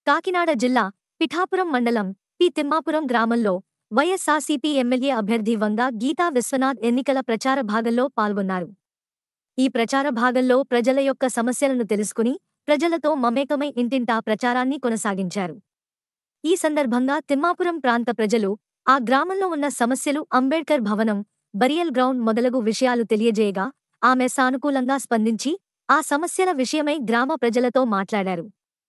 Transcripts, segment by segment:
కాకినాడ జిల్లా పిఠాపురం మండలం పి తిమ్మాపురం గ్రామంలో వైఎస్సార్సీపీ ఎమ్మెల్యే అభ్యర్థి వంగ గీతా విశ్వనాథ్ ఎన్నికల ప్రచార భాగంలో పాల్గొన్నారు ఈ ప్రచార భాగంలో ప్రజల యొక్క సమస్యలను తెలుసుకుని ప్రజలతో మమేకమై ఇంటింటా ప్రచారాన్ని కొనసాగించారు ఈ సందర్భంగా తిమ్మాపురం ప్రాంత ప్రజలు ఆ గ్రామంలో ఉన్న సమస్యలు అంబేడ్కర్ భవనం బరియల్ గ్రౌండ్ మొదలగు విషయాలు తెలియజేయగా ఆమె సానుకూలంగా స్పందించి ఆ సమస్యల విషయమై గ్రామ ప్రజలతో మాట్లాడారు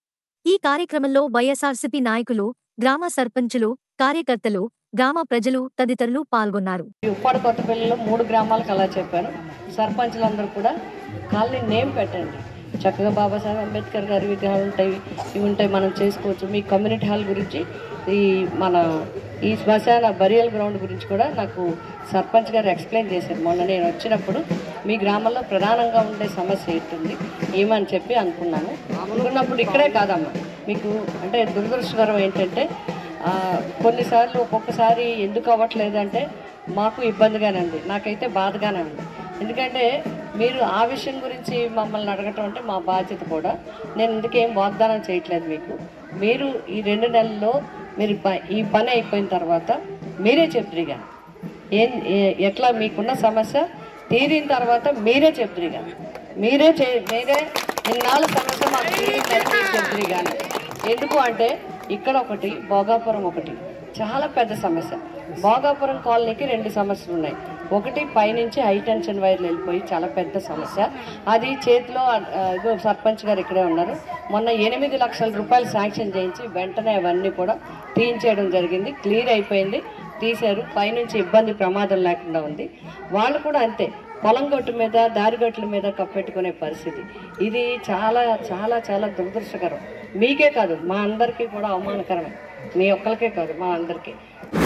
ఈ కార్యక్రమంలో వైఎస్ఆర్సీపీ నాయకులు గ్రామ సర్పంచులు కార్యకర్తలు గ్రామ ప్రజలు తదితరులు పాల్గొన్నారు ఈ ఉప్పాడ కొత్తపల్లిలో మూడు గ్రామాలకు అలా చెప్పాను సర్పంచులందరూ కూడా కాలనీ నేమ్ పెట్టండి చక్కగా బాబాసాహెబ్ అంబేద్కర్ గారి విగ్రహాలు ఉంటాయి ఇవి ఉంటాయి మనం చేసుకోవచ్చు మీ కమ్యూనిటీ హాల్ గురించి ఈ మన ఈ శ్మశాన బరియల్ గ్రౌండ్ గురించి కూడా నాకు సర్పంచ్ గారు ఎక్స్ప్లెయిన్ చేశారు మొన్న నేను వచ్చినప్పుడు మీ గ్రామంలో ప్రధానంగా ఉండే సమస్య ఏంటుంది ఏమని చెప్పి అనుకున్నాను అనుకున్నప్పుడు ఇక్కడే కాదమ్మా మీకు అంటే దురదృష్టకరం ఏంటంటే ఆ, కొన్నిసార్లు ఒక్కొక్కసారి ఎందుకు అవ్వట్లేదు అంటే మాకు ఇబ్బందిగానే ఉంది నాకైతే బాధగానే ఉంది ఎందుకంటే మీరు ఆ విషయం గురించి మమ్మల్ని అడగటం అంటే మా బాధ్యత కూడా నేను ఇందుకేం వాగ్దానం చేయట్లేదు మీకు మీరు ఈ రెండు నెలల్లో మీరు ప- ఈ పని అయిపోయిన తర్వాత మీరే చెప్తురిగా ఏం ఏ- ఎట్లా మీకున్న సమస్య తీరిన తర్వాత మీరే చెప్తురిగా మీరే చే మీరే ఇన్నాళ్ళ సమస్య మాకు తీరిందని మీరు చెప్తురిగా ఎందుకు అంటే ఇక్కడ ఒకటి భోగాపురం ఒకటి చాలా పెద్ద సమస్య భోగాపురం కాలనీకి రెండు సమస్యలు ఉన్నాయి ఒకటి పైనుంచి హై టెన్షన్ వైర్లు వెళ్ళిపోయి చాలా పెద్ద సమస్య అది చేతిలో ఆ, ఇదిగో సర్పంచ్ గారు ఇక్కడే ఉన్నారు మొన్న ఎనిమిది లక్షల రూపాయలు శాంక్షన్ చేయించి వెంటనే అవన్నీ కూడా తీయించేయడం జరిగింది క్లియర్ అయిపోయింది తీశారు పైనుంచి ఇబ్బంది ప్రమాదం లేకుండా ఉంది వాళ్ళు కూడా అంతే పొలం గట్టు మీద దారి గట్ల మీద కప్పెట్టుకునే పరిస్థితి ఇది చాలా చాలా చాలా దురదృష్టకరం మీకే కాదు మా అందరికీ కూడా అవమానకరమే మీ ఒక్కరికే కాదు మా అందరికీ